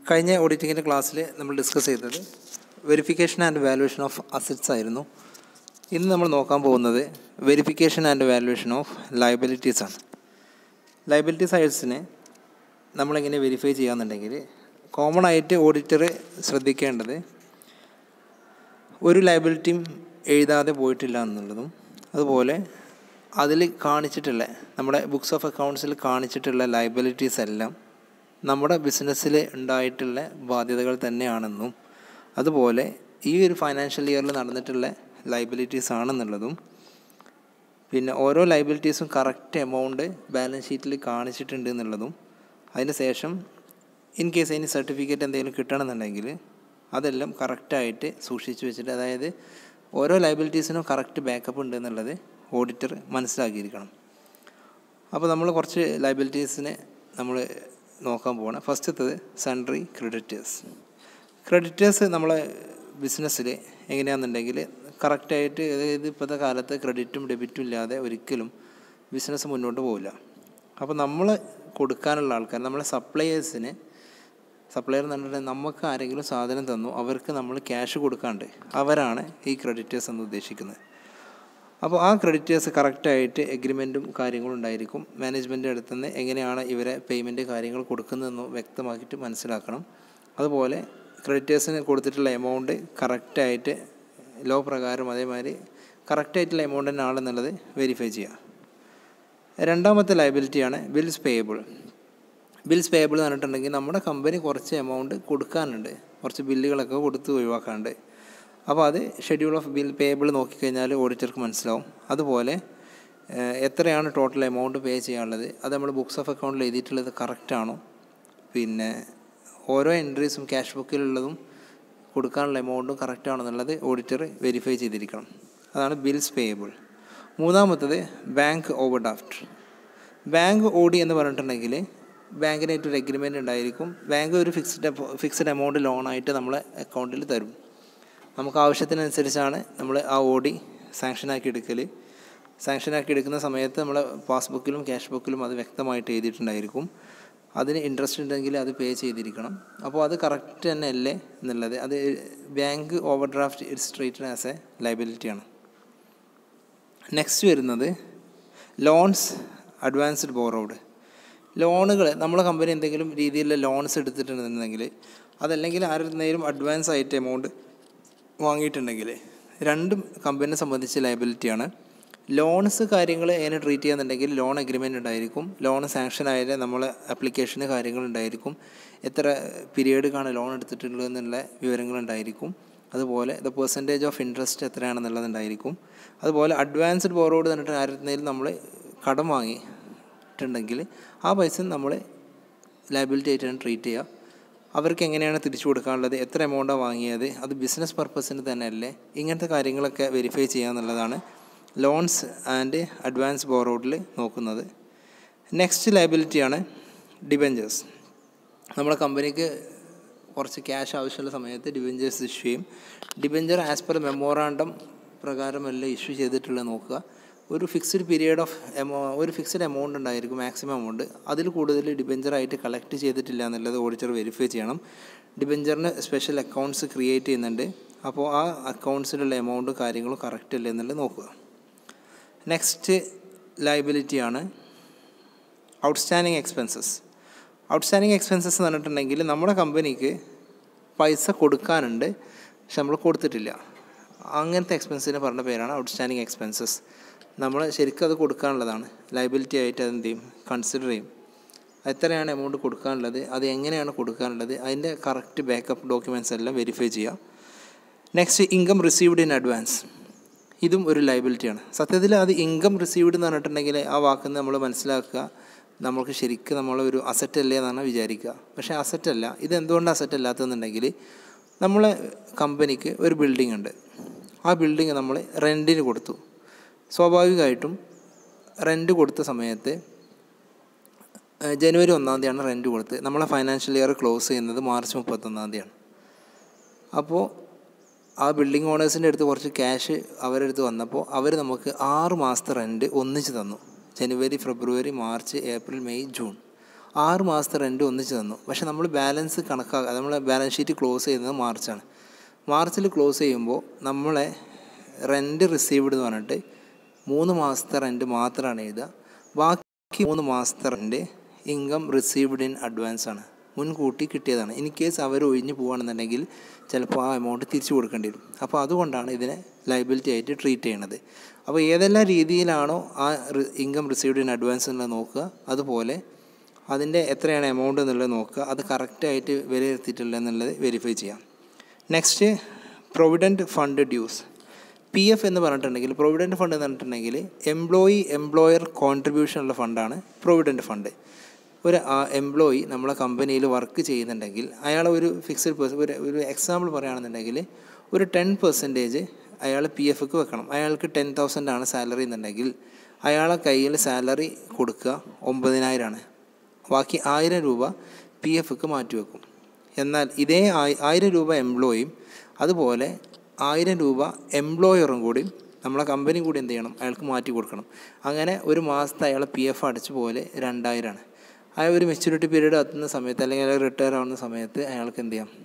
കഴിഞ്ഞ ഓഡിറ്റിങ്ങിൻ്റെ ക്ലാസ്സിൽ നമ്മൾ ഡിസ്കസ് ചെയ്തത് verification and valuation of assets ആയിരുന്നു ഇന്ന് നമ്മൾ നോക്കാൻ പോകുന്നത് verification and valuation of liabilities ആണ് ലയബിലിറ്റി സൈഡ്സിനെ നമ്മളെങ്ങനെ വെരിഫൈ ചെയ്യാന്നുണ്ടെങ്കിൽ കോമൺ ആയിട്ട് ഓഡിറ്റർ ശ്രദ്ധിക്കേണ്ടത് ഒരു ലയബിലിറ്റിയും എഴുതാതെ പോയിട്ടില്ല എന്നുള്ളതും അതുപോലെ അതിൽ കാണിച്ചിട്ടുള്ള നമ്മുടെ ബുക്സ് ഓഫ് അക്കൗണ്ട്സിൽ കാണിച്ചിട്ടുള്ള ലയബിലിറ്റീസ് എല്ലാം നമ്മുടെ ബിസിനസ്സിൽ ഉണ്ടായിട്ടുള്ള ബാധ്യതകൾ തന്നെയാണെന്നും അതുപോലെ ഈ ഒരു ഫൈനാൻഷ്യൽ ഇയറിൽ നടന്നിട്ടുള്ള ലൈബിലിറ്റീസ് ആണെന്നുള്ളതും പിന്നെ ഓരോ ലൈബിലിറ്റീസും കറക്റ്റ് എമൗണ്ട് ബാലൻസ് ഷീറ്റിൽ കാണിച്ചിട്ടുണ്ട് എന്നുള്ളതും അതിന് ശേഷം ഇൻ കേസ് ഇനി സർട്ടിഫിക്കറ്റ് എന്തെങ്കിലും കിട്ടണമെന്നുണ്ടെങ്കിൽ അതെല്ലാം കറക്റ്റായിട്ട് സൂക്ഷിച്ച് വെച്ചിട്ട് അതായത് ഓരോ ലൈബിലിറ്റീസിനും കറക്റ്റ് ബാക്കപ്പ് ഉണ്ട് എന്നുള്ളത് ഓഡിറ്റർ മനസ്സിലാക്കിയിരിക്കണം അപ്പോൾ നമ്മൾ കുറച്ച് ലൈബിലിറ്റീസിനെ നമ്മൾ നോക്കാൻ പോവാണ് ഫസ്റ്റത്തത് സൺട്രി ക്രെഡിറ്റേഴ്സ് ക്രെഡിറ്റേഴ്സ് നമ്മളെ ബിസിനസ്സിൽ എങ്ങനെയാണെന്നുണ്ടെങ്കിൽ കറക്റ്റായിട്ട് അതായത് ഇപ്പോഴത്തെ കാലത്ത് ക്രെഡിറ്റും ഡെബിറ്റും ഇല്ലാതെ ഒരിക്കലും ബിസിനസ് മുന്നോട്ട് പോകില്ല അപ്പോൾ നമ്മൾ കൊടുക്കാനുള്ള ആൾക്കാർ നമ്മളെ സപ്ലയേഴ്സിന് സപ്ലയർ എന്ന് പറഞ്ഞിട്ടുണ്ടെങ്കിൽ നമുക്ക് ആരെങ്കിലും സാധനം തന്നു അവർക്ക് നമ്മൾ ക്യാഷ് കൊടുക്കാണ്ട് അവരാണ് ഈ ക്രെഡിറ്റേഴ്സ് എന്ന് ഉദ്ദേശിക്കുന്നത് അപ്പോൾ ആ ക്രെഡിറ്റേഴ്സ് കറക്റ്റായിട്ട് എഗ്രിമെൻറ്റും കാര്യങ്ങളും ഉണ്ടായിരിക്കും മാനേജ്മെൻറ്റ് അടുത്തുനിന്ന് എങ്ങനെയാണ് ഇവരെ പേയ്മെൻറ്റ് കാര്യങ്ങൾ കൊടുക്കുന്നതെന്ന് വ്യക്തമാക്കിയിട്ട് മനസ്സിലാക്കണം അതുപോലെ ക്രെഡിറ്റേഴ്സിന് കൊടുത്തിട്ടുള്ള എമൗണ്ട് കറക്റ്റായിട്ട് ലോ പ്രകാരം അതേമാതിരി കറക്റ്റായിട്ടുള്ള എമൗണ്ട് തന്നെ ആണെന്നുള്ളത് വെരിഫൈ ചെയ്യുക രണ്ടാമത്തെ ലയബിലിറ്റിയാണ് ബിൽസ് പേയബിൾ ബിൽസ് പേയബിൾ എന്ന് പറഞ്ഞിട്ടുണ്ടെങ്കിൽ നമ്മുടെ കമ്പനി കുറച്ച് എമൗണ്ട് കൊടുക്കാനുണ്ട് കുറച്ച് ബില്ലുകളൊക്കെ കൊടുത്ത് ഒഴിവാക്കാനുണ്ട് അപ്പോൾ അത് ഷെഡ്യൂൾ ഓഫ് ബിൽ പേയബിൾ നോക്കിക്കഴിഞ്ഞാൽ ഓഡിറ്റർക്ക് മനസ്സിലാവും അതുപോലെ എത്രയാണ് ടോട്ടൽ എമൗണ്ട് പേ ചെയ്യാനുള്ളത് അത് നമ്മൾ ബുക്സ് ഓഫ് അക്കൗണ്ടിൽ എഴുതിയിട്ടുള്ളത് കറക്റ്റാണോ പിന്നെ ഓരോ എൻട്രീസും ക്യാഷ് ബുക്കിലുള്ളതും കൊടുക്കാനുള്ള എമൗണ്ടും കറക്റ്റാണോ എന്നുള്ളത് ഓഡിറ്റർ വെരിഫൈ ചെയ്തിരിക്കണം അതാണ് ബിൽസ് പേയബിൾ മൂന്നാമത്തത് bank overdraft bank O D എന്ന് പറഞ്ഞിട്ടുണ്ടെങ്കിൽ ബാങ്കിനായിട്ട് ഒരു എഗ്രിമെൻ്റ് ഉണ്ടായിരിക്കും ബാങ്ക് ഒരു ഫിക്സ്ഡ് ഫിക്സ്ഡ് എമൗണ്ട് ലോണായിട്ട് നമ്മളെ അക്കൗണ്ടിൽ തരും നമുക്ക് ആവശ്യത്തിനനുസരിച്ചാണ് നമ്മൾ ആ ഓടി സാങ്ഷനാക്കി എടുക്കൽ സാങ്ഷനാക്കി എടുക്കുന്ന സമയത്ത് നമ്മളെ പാസ്ബുക്കിലും ക്യാഷ് ബുക്കിലും അത് വ്യക്തമായിട്ട് എഴുതിയിട്ടുണ്ടായിരിക്കും അതിന് ഇൻട്രസ്റ്റ് ഉണ്ടെങ്കിൽ അത് പേ ചെയ്തിരിക്കണം അപ്പോൾ അത് കറക്റ്റ് തന്നെ അല്ലേ എന്നുള്ളത് അത് bank overdraft it's treated as a ലൈബിലിറ്റിയാണ് നെക്സ്റ്റ് വരുന്നത് ലോൺസ് അഡ്വാൻസ്ഡ് ബോറോഡ് ലോണുകൾ നമ്മളെ കമ്പനി എന്തെങ്കിലും രീതിയിലുള്ള ലോൺസ് എടുത്തിട്ടുണ്ടെന്നുണ്ടെങ്കിൽ അതല്ലെങ്കിൽ ആരെന്തെങ്കിലും അഡ്വാൻസ് ആയിട്ട് എമൗണ്ട് വാങ്ങിയിട്ടുണ്ടെങ്കിൽ രണ്ടും കമ്പനിയെ സംബന്ധിച്ച് ലയബിലിറ്റിയാണ് ലോൺസ് കാര്യങ്ങൾ എങ്ങനെ ട്രീറ്റ് ചെയ്യാന്നുണ്ടെങ്കിൽ ലോൺ അഗ്രിമെൻ്റ് ഉണ്ടായിരിക്കും ലോൺ സാങ്ഷൻ ആയാലും നമ്മളെ അപ്ലിക്കേഷന് കാര്യങ്ങളുണ്ടായിരിക്കും എത്ര പീരീഡാണ് ലോൺ എടുത്തിട്ടുള്ളത് എന്നുള്ള വിവരങ്ങളുണ്ടായിരിക്കും അതുപോലെ ദ പെർസെൻറ്റേജ് ഓഫ് ഇൻട്രസ്റ്റ് എത്രയാണെന്നുള്ളതുണ്ടായിരിക്കും അതുപോലെ അഡ്വാൻസ്ഡ് ബോറോഡ് തന്നിട്ട് ആരെന്തെങ്കിലും നമ്മൾ കടം വാങ്ങിയിട്ടുണ്ടെങ്കിൽ ആ പൈസ നമ്മൾ ലയബിലിറ്റി ആയിട്ടാണ് ട്രീറ്റ് ചെയ്യുക അവർക്ക് എങ്ങനെയാണ് തിരിച്ചു കൊടുക്കാനുള്ളത് എത്ര എമൗണ്ടാണ് വാങ്ങിയത് അത് ബിസിനസ് പർപ്പസിന് തന്നെ അല്ലേ ഇങ്ങനത്തെ കാര്യങ്ങളൊക്കെ വെരിഫൈ ചെയ്യുക എന്നുള്ളതാണ് ലോൺസ് ആൻഡ് അഡ്വാൻസ് ബോറോഡിൽ നോക്കുന്നത് നെക്സ്റ്റ് ലയബിലിറ്റിയാണ് ഡിബെഞ്ചേഴ്സ് നമ്മുടെ കമ്പനിക്ക് കുറച്ച് ക്യാഷ് ആവശ്യമുള്ള സമയത്ത് ഡിബെഞ്ചേഴ്സ് ഇഷ്യൂ ചെയ്യും ഡിബെഞ്ചർ ആസ് പെർ മെമ്മോറാണ്ടം പ്രകാരമല്ല ഇഷ്യൂ ചെയ്തിട്ടുള്ളത് നോക്കുക ഒരു ഫിക്സ്ഡ് പീരിയഡ് ഓഫ് എമൗ ഒരു ഫിക്സ്ഡ് എമൗണ്ട് ഉണ്ടായിരിക്കും മാക്സിമം എമൗണ്ട് അതിൽ കൂടുതൽ ഡിബെഞ്ചറായിട്ട് കളക്ട് ചെയ്തിട്ടില്ല എന്നുള്ളത് ഓഡിറ്റർ വെരിഫൈ ചെയ്യണം ഡിബെഞ്ചറിന് സ്പെഷ്യൽ അക്കൗണ്ട്സ് ക്രിയേറ്റ് ചെയ്യുന്നുണ്ട് അപ്പോൾ ആ അക്കൗണ്ട്സിലുള്ള എമൗണ്ട് കാര്യങ്ങളും കറക്റ്റ് അല്ലേ എന്നുള്ളത് നോക്കുക നെക്സ്റ്റ് ലൈബിലിറ്റിയാണ് ഔട്ട്സ്റ്റാൻഡിങ് എക്സ്പെൻസസ് ഔട്ട്സ്റ്റാൻഡിങ് എക്സ്പെൻസസ് എന്ന് പറഞ്ഞിട്ടുണ്ടെങ്കിൽ നമ്മുടെ കമ്പനിക്ക് പൈസ കൊടുക്കാനുണ്ട് പക്ഷെ നമ്മൾ കൊടുത്തിട്ടില്ല അങ്ങനത്തെ എക്സ്പെൻസിനെ പറഞ്ഞ പേരാണ് ഔട്ട്സ്റ്റാൻഡിങ് എക്സ്പെൻസസ് നമ്മൾ ശരിക്കും അത് കൊടുക്കാനുള്ളതാണ് ലൈബിലിറ്റി ആയിട്ട് അത് എന്ത് ചെയ്യും കൺസിഡർ ചെയ്യും എത്രയാണ് എമൗണ്ട് കൊടുക്കാനുള്ളത് അത് എങ്ങനെയാണ് കൊടുക്കാനുള്ളത് അതിൻ്റെ കറക്റ്റ് ബാക്കപ്പ് ഡോക്യുമെൻറ്റ്സ് എല്ലാം വെരിഫൈ ചെയ്യുക next income received in advance ഇതും ഒരു ലൈബിലിറ്റിയാണ് സത്യത്തിൽ അത് ഇൻകം റിസീവ്ഡ് എന്ന് പറഞ്ഞിട്ടുണ്ടെങ്കിൽ ആ വാക്കിൽ നിന്ന് നമ്മൾ മനസ്സിലാക്കുക നമ്മൾക്ക് ശരിക്കും നമ്മളൊരു അസറ്റ് അല്ലേ എന്നാണ് വിചാരിക്കുക പക്ഷേ അസറ്റ് അല്ല ഇത് എന്തുകൊണ്ട് അസറ്റ് അല്ലാത്തതെന്നുണ്ടെങ്കിൽ നമ്മളെ കമ്പനിക്ക് ഒരു ബിൽഡിംഗ് ഉണ്ട് ആ ബിൽഡിംഗ് നമ്മൾ റെൻറ്റിന് കൊടുത്തു സ്വാഭാവികമായിട്ടും റെൻറ്റ് കൊടുത്ത സമയത്ത് ജനുവരി ഒന്നാം തീയതിയാണ് റെൻറ്റ് കൊടുത്തത് നമ്മളെ ഫൈനാൻഷ്യൽ ഇയർ ക്ലോസ് ചെയ്യുന്നത് മാർച്ച് മുപ്പത്തൊന്നാം തീയതിയാണ് അപ്പോൾ ആ ബിൽഡിംഗ് ഓണേഴ്സിൻ്റെ അടുത്ത് കുറച്ച് ക്യാഷ് അവരുടെ അടുത്ത് വന്നപ്പോൾ അവർ നമുക്ക് ആറ് മാസത്തെ റെൻറ്റ് ഒന്നിച്ച് തന്നു ജനുവരി ഫെബ്രുവരി മാർച്ച് ഏപ്രിൽ മെയ് ജൂൺ ആറ് മാസത്തെ റെൻറ്റ് ഒന്നിച്ച് തന്നു പക്ഷേ നമ്മൾ ബാലൻസ് കണക്കാക്കുക നമ്മൾ ബാലൻസ് ഷീറ്റ് ക്ലോസ് ചെയ്യുന്നത് മാർച്ചാണ് മാർച്ചിൽ ക്ലോസ് ചെയ്യുമ്പോൾ നമ്മളെ റെൻറ്റ് റിസീവ്ഡ് എന്ന് പറഞ്ഞിട്ട് മൂന്ന് മാസത്തെ റെൻറ്റ് മാത്രമാണ് എഴുതുക ബാക്കി മൂന്ന് മാസത്തെ rent income received in advance ആണ് മുൻകൂട്ടി കിട്ടിയതാണ് ഇൻ കേസ് അവർ ഒഴിഞ്ഞു പോവുകയാണെന്നുണ്ടെങ്കിൽ ചിലപ്പോൾ ആ എമൗണ്ട് തിരിച്ചു കൊടുക്കേണ്ടി വരും അപ്പോൾ അതുകൊണ്ടാണ് ഇതിനെ ലൈബിലിറ്റി ആയിട്ട് ട്രീറ്റ് ചെയ്യണത് അപ്പോൾ ഏതെല്ലാം രീതിയിലാണോ ആ ഇൻകം റിസീവ്ഡ് ഇൻ അഡ്വാൻസ് എന്നുള്ളത് നോക്കുക അതുപോലെ അതിൻ്റെ എത്രയാണ് എമൗണ്ട് എന്നുള്ളത് നോക്കുക അത് കറക്റ്റായിട്ട് വിലയിരുത്തിയിട്ടില്ല എന്നുള്ളത് വെരിഫൈ ചെയ്യാം next provident fund dues P F എന്ന് പറഞ്ഞിട്ടുണ്ടെങ്കിൽ പ്രൊവിഡൻറ്റ് ഫണ്ട് എന്ന് പറഞ്ഞിട്ടുണ്ടെങ്കിൽ എംപ്ലോയി എംപ്ലോയർ കോൺട്രിബ്യൂഷൻ ഉള്ള ഫണ്ടാണ് പ്രൊവിഡൻറ്റ് ഫണ്ട് ഒരു എംപ്ലോയി നമ്മളെ കമ്പനിയിൽ വർക്ക് ചെയ്യുന്നുണ്ടെങ്കിൽ അയാൾ ഒരു ഫിക്സഡ് പേഴ്സൺ ഒരു ഒരു എക്സാമ്പിൾ പറയുകയാണെന്നുണ്ടെങ്കിൽ ഒരു ടെൻ പെർസെൻറ്റേജ് അയാൾ പി എഫ്ക്ക് വെക്കണം അയാൾക്ക് ടെൻ തൗസൻഡ് ആണ് സാലറി എന്നുണ്ടെങ്കിൽ അയാളെ കയ്യിൽ സാലറി കൊടുക്കുക ഒമ്പതിനായിരമാണ് ബാക്കി ആയിരം രൂപ പി എഫ്ക്ക് മാറ്റി വെക്കും എന്നാൽ ഇതേ ആയിരം രൂപ എംപ്ലോയിയും അതുപോലെ ആയിരം രൂപ എംപ്ലോയറും കൂടി നമ്മളെ കമ്പനി കൂടി എന്ത് ചെയ്യണം അയാൾക്ക് മാറ്റി കൊടുക്കണം അങ്ങനെ ഒരു മാസത്തെ അയാളെ പി എഫ് അടച്ച പോലെ രണ്ടായിരമാണ് ആ ഒരു മെച്യൂരിറ്റി പീരീഡ് എത്തുന്ന സമയത്ത് അല്ലെങ്കിൽ അയാൾ റിട്ടയർ ആവുന്ന സമയത്ത് അയാൾക്ക് എന്ത് ചെയ്യാം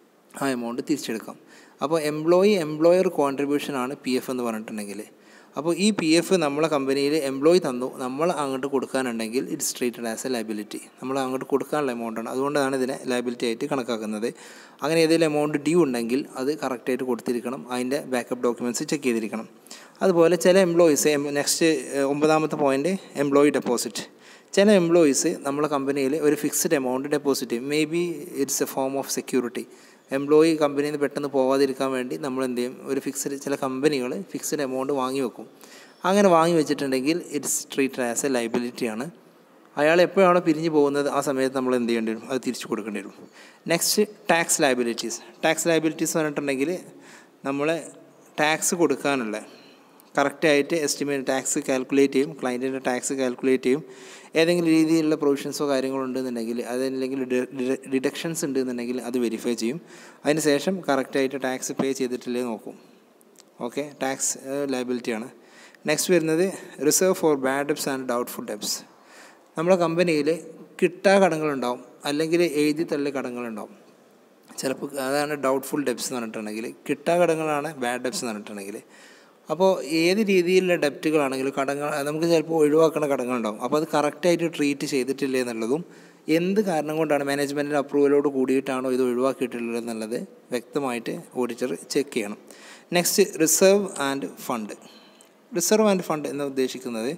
ആ എമൗണ്ട് തിരിച്ചെടുക്കാം അപ്പോൾ എംപ്ലോയി എംപ്ലോയർ കോൺട്രിബ്യൂഷനാണ് പി എഫ് എന്ന് പറഞ്ഞിട്ടുണ്ടെങ്കിൽ അപ്പോൾ ഈ പി എഫ് നമ്മളെ കമ്പനിയിൽ എംപ്ലോയി തന്നു നമ്മൾ അങ്ങോട്ട് കൊടുക്കാനുണ്ടെങ്കിൽ it's treated as a liability നമ്മൾ അങ്ങോട്ട് കൊടുക്കാനുള്ള എമൗണ്ടാണ് അതുകൊണ്ടാണ് ഇതിനെ ലൈബിലിറ്റി ആയിട്ട് കണക്കാക്കുന്നത് അങ്ങനെ ഏതെങ്കിലും എമൗണ്ട് ഡ്യൂ ഉണ്ടെങ്കിൽ അത് കറക്റ്റായിട്ട് കൊടുത്തിരിക്കണം അതിൻ്റെ ബാക്കപ്പ് ഡോക്യുമെൻറ്റ്സ് ചെക്ക് ചെയ്തിരിക്കണം അതുപോലെ ചില എംപ്ലോയീസ് നെക്സ്റ്റ് ഒമ്പതാമത്തെ പോയിൻ്റ് എംപ്ലോയി ഡെപ്പോസിറ്റ് ചില എംപ്ലോയീസ് നമ്മളെ കമ്പനിയിൽ ഒരു ഫിക്സ്ഡ് എമൗണ്ട് ഡെപ്പോസിറ്റ് ചെയ്യും may be it's a form of security employee കമ്പനിയിൽ നിന്ന് പെട്ടെന്ന് പോവാതിരിക്കാൻ വേണ്ടി നമ്മൾ എന്ത് ചെയ്യും ഒരു ഫിക്സ്ഡ് ചില കമ്പനികൾ ഫിക്സ്ഡ് എമൗണ്ട് വാങ്ങി വെക്കും അങ്ങനെ വാങ്ങി വെച്ചിട്ടുണ്ടെങ്കിൽ ഇറ്റ്സ് ട്രീറ്റഡ് ആസ് എ ലൈബിലിറ്റിയാണ് അയാൾ എപ്പോഴാണോ പിരിഞ്ഞു പോകുന്നത് ആ സമയത്ത് നമ്മൾ എന്ത് ചെയ്യേണ്ടി വരും അത് തിരിച്ചു കൊടുക്കേണ്ടി വരും next tax liabilities tax liabilities പറഞ്ഞിട്ടുണ്ടെങ്കിൽ നമ്മൾ ടാക്സ് കൊടുക്കാനുള്ള കറക്റ്റായിട്ട് എസ്റ്റിമേറ്റ് ടാക്സ് കാൽക്കുലേറ്റ് ചെയ്യും ക്ലയൻറ്റിൻ്റെ ടാക്സ് കാൽക്കുലേറ്റ് ചെയ്യും ഏതെങ്കിലും രീതിയിലുള്ള പ്രൊവിഷൻസോ കാര്യങ്ങളോ ഉണ്ടെന്നുണ്ടെങ്കിൽ അതല്ലെങ്കിൽ ഡിഡക്ഷൻസ് ഉണ്ടെന്നുണ്ടെങ്കിൽ അത് വെരിഫൈ ചെയ്യും അതിന് ശേഷം കറക്റ്റായിട്ട് ടാക്സ് പേ ചെയ്തിട്ടില്ലേ നോക്കും ഓക്കെ ടാക്സ് ലയബിലിറ്റിയാണ് നെക്സ്റ്റ് വരുന്നത് reserve for bad debts and doubtful debts നമ്മുടെ കമ്പനിയിൽ കിട്ടാ കടങ്ങളുണ്ടാവും അല്ലെങ്കിൽ എഴുതി തള്ളിയ കടങ്ങളുണ്ടാവും ചിലപ്പോൾ അതാണ് ഡൗട്ട്ഫുൾ ഡെബ്സ് എന്ന് പറഞ്ഞിട്ടുണ്ടെങ്കിൽ കിട്ടാ കടങ്ങളാണ് ബാഡ് ഡെബ്സ് എന്ന് പറഞ്ഞിട്ടുണ്ടെങ്കിൽ അപ്പോൾ ഏത് രീതിയിലുള്ള ഡെപ്റ്റുകളാണെങ്കിലും കടങ്ങൾ നമുക്ക് ചിലപ്പോൾ ഒഴിവാക്കുന്ന കടങ്ങളുണ്ടാവും അപ്പോൾ അത് കറക്റ്റായിട്ട് ട്രീറ്റ് ചെയ്തിട്ടില്ല എന്നുള്ളതും എന്ത് കാരണം കൊണ്ടാണ് മാനേജ്മെൻറ്റിൻ്റെ അപ്രൂവലോട് കൂടിയിട്ടാണോ ഇത് ഒഴിവാക്കിയിട്ടുള്ളത് എന്നുള്ളത് വ്യക്തമായിട്ട് ഓഡിറ്റർ ചെക്ക് ചെയ്യണം next reserve and fund reserve and fund എന്ന് ഉദ്ദേശിക്കുന്നത്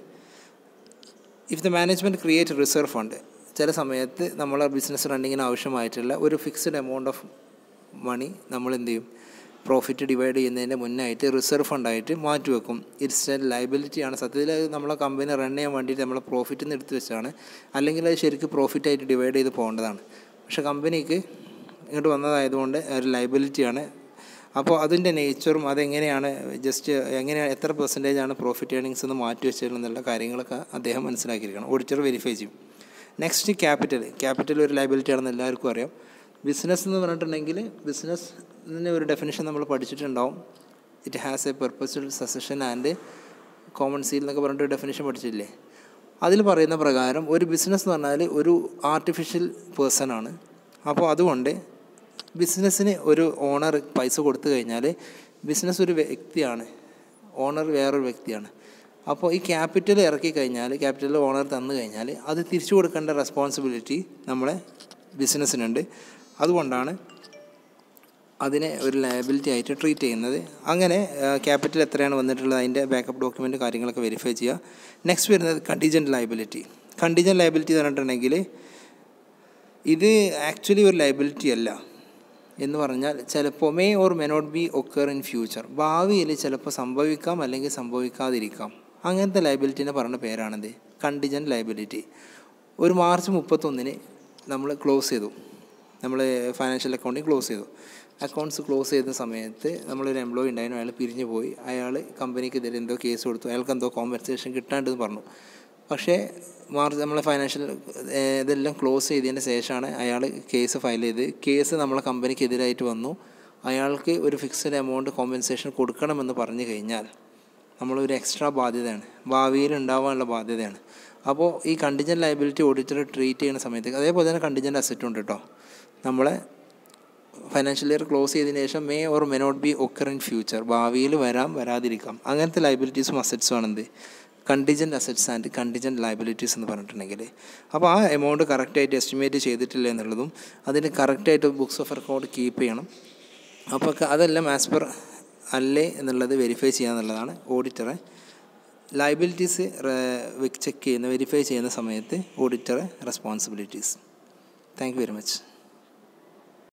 if the management create reserve fund ചില സമയത്ത് നമ്മളെ ബിസിനസ് റണ്ണിങ്ങിന് ആവശ്യമായിട്ടുള്ള ഒരു ഫിക്സ്ഡ് എമൗണ്ട് ഓഫ് മണി നമ്മൾ എന്ത് ചെയ്യും പ്രോഫിറ്റ് ഡിവൈഡ് ചെയ്യുന്നതിൻ്റെ മുന്നായിട്ട് റിസർവ് ഫണ്ടായിട്ട് മാറ്റി വെക്കും ഇറ്റ്സ് എ ലൈബിലിറ്റിയാണ് സത്യത്തിൽ അത് നമ്മളെ കമ്പനി റൺ ചെയ്യാൻ വേണ്ടിയിട്ട് നമ്മളെ പ്രോഫിറ്റിൽ നിന്ന് എടുത്ത് വെച്ചാണ് അല്ലെങ്കിൽ അത് ശരിക്കും പ്രോഫിറ്റായിട്ട് ഡിവൈഡ് ചെയ്ത് പോകേണ്ടതാണ് പക്ഷേ കമ്പനിക്ക് ഇങ്ങോട്ട് വന്നതായതുകൊണ്ട് ഒരു ലൈബിലിറ്റിയാണ് അപ്പോൾ അതിൻ്റെ നേച്ചറും അതെങ്ങനെയാണ് ജസ്റ്റ് എങ്ങനെയാണ് എത്ര പെർസെൻറ്റേജ് ആണ് പ്രോഫിറ്റ് ഏണിങ്സ് എന്ന് മാറ്റി വെച്ചിട്ടുള്ള കാര്യങ്ങളൊക്കെ അദ്ദേഹം മനസ്സിലാക്കിയിരിക്കണം ഓഡിറ്റർ വെരിഫൈ ചെയ്യും നെക്സ്റ്റ് ക്യാപിറ്റൽ ക്യാപിറ്റൽ ഒരു ലൈബിലിറ്റി ആണെന്ന് എല്ലാവർക്കും അറിയാം ബിസിനസ് എന്ന് പറഞ്ഞിട്ടുണ്ടെങ്കിൽ ബിസിനസ്സിന് ഒരു ഡെഫിനേഷൻ നമ്മൾ പഠിച്ചിട്ടുണ്ടാവും it has a perpetual succession and common seal എന്നൊക്കെ പറഞ്ഞിട്ട് ഡെഫിനേഷൻ പഠിച്ചിട്ടില്ലേ അതിൽ പറയുന്ന പ്രകാരം ഒരു ബിസിനസ് എന്ന് പറഞ്ഞാൽ ഒരു ആർട്ടിഫിഷ്യൽ പേഴ്സൺ ആണ് അപ്പോൾ അതുകൊണ്ട് ബിസിനസ്സിന് ഒരു ഓണർ പൈസ കൊടുത്തു കഴിഞ്ഞാൽ ബിസിനസ് ഒരു വ്യക്തിയാണ് ഓണർ വേറൊരു വ്യക്തിയാണ് അപ്പോൾ ഈ ക്യാപിറ്റൽ ഇറക്കി കഴിഞ്ഞാൽ ക്യാപിറ്റൽ ഓണർ തന്നു കഴിഞ്ഞാൽ അത് തിരിച്ചു കൊടുക്കേണ്ട റെസ്പോൺസിബിലിറ്റി നമ്മളെ ബിസിനസ്സിനുണ്ട് അതുകൊണ്ടാണ് അതിനെ ഒരു ലയബിലിറ്റി ആയിട്ട് ട്രീറ്റ് ചെയ്യുന്നത് അങ്ങനെ ക്യാപിറ്റൽ എത്രയാണ് വന്നിട്ടുള്ളത് അതിൻ്റെ ബാക്കപ്പ് ഡോക്യുമെൻറ്റ് കാര്യങ്ങളൊക്കെ വെരിഫൈ ചെയ്യുക നെക്സ്റ്റ് വരുന്നത് കണ്ടീജൻറ്റ് ലയബിലിറ്റി കണ്ടീജൻറ്റ് ലയബിലിറ്റി എന്ന് പറഞ്ഞിട്ടുണ്ടെങ്കിൽ ഇത് ആക്ച്വലി ഒരു ലയബിലിറ്റി അല്ല എന്ന് പറഞ്ഞാൽ ചിലപ്പോൾ may or may not be occur in future ഭാവിയിൽ ചിലപ്പോൾ സംഭവിക്കാം അല്ലെങ്കിൽ സംഭവിക്കാതിരിക്കാം അങ്ങനത്തെ ലയബിലിറ്റിനെ പറഞ്ഞ പേരാണിത് കണ്ടിജൻറ്റ് ലയബിലിറ്റി ഒരു മാർച്ച് മുപ്പത്തൊന്നിന് നമ്മൾ ക്ലോസ് ചെയ്തു നമ്മൾ ഫൈനാൻഷ്യൽ അക്കൗണ്ടിങ് ക്ലോസ് ചെയ്തു അക്കൗണ്ട്സ് ക്ലോസ് ചെയ്ത സമയത്ത് നമ്മളൊരു എംപ്ലോയി ഉണ്ടായിരുന്നു അയാൾ പിരിഞ്ഞു പോയി അയാൾ കമ്പനിക്കെതിരെ എന്തോ കേസ് കൊടുത്തു അയാൾക്ക് എന്തോ കോമ്പൻസേഷൻ കിട്ടാണ്ടെന്ന് പറഞ്ഞു പക്ഷേ മാർച്ച് നമ്മളെ ഫൈനാൻഷ്യൽ ഇതെല്ലാം ക്ലോസ് ചെയ്തതിന് ശേഷമാണ് അയാൾ കേസ് ഫയൽ ചെയ്ത് കേസ് നമ്മളെ കമ്പനിക്കെതിരായിട്ട് വന്നു അയാൾക്ക് ഒരു ഫിക്സഡ് എമൗണ്ട് കോമ്പൻസേഷൻ കൊടുക്കണമെന്ന് പറഞ്ഞു കഴിഞ്ഞാൽ നമ്മളൊരു എക്സ്ട്രാ ബാധ്യതയാണ് ഭാവിയിൽ ഉണ്ടാവാനുള്ള ബാധ്യതയാണ് അപ്പോൾ ഈ കണ്ടിജൻ ലയബിലിറ്റി ഓഡിറ്റർ ട്രീറ്റ് ചെയ്യുന്ന സമയത്ത് അതേപോലെ തന്നെ കണ്ടിജൻ അസറ്റും ഉണ്ട് കേട്ടോ നമ്മളെ ഫൈനാൻഷ്യൽ ഇയർ ക്ലോസ് ചെയ്തതിന് ശേഷം may or may not be occur in future ഭാവിയിൽ വരാം വരാതിരിക്കാം അങ്ങനത്തെ ലൈബിലിറ്റീസും അസറ്റ്സും ആണ് എന്ത് contingent assets and contingent liabilities എന്ന് പറഞ്ഞിട്ടുണ്ടെങ്കിൽ അപ്പോൾ ആ എമൗണ്ട് കറക്റ്റായിട്ട് എസ്റ്റിമേറ്റ് ചെയ്തിട്ടില്ല എന്നുള്ളതും അതിന് കറക്റ്റായിട്ട് ബുക്സ് ഓഫ് റെക്കോർഡ് കീപ്പ് ചെയ്യണം അപ്പോൾ അതെല്ലാം ആസ് പെർ അല്ലേ എന്നുള്ളത് വെരിഫൈ ചെയ്യുക എന്നുള്ളതാണ് ഓഡിറ്ററെ ലൈബിലിറ്റീസ് ചെക്ക് ചെയ്യുന്ന വെരിഫൈ ചെയ്യുന്ന സമയത്ത് ഓഡിറ്ററെ responsibilities thank you very much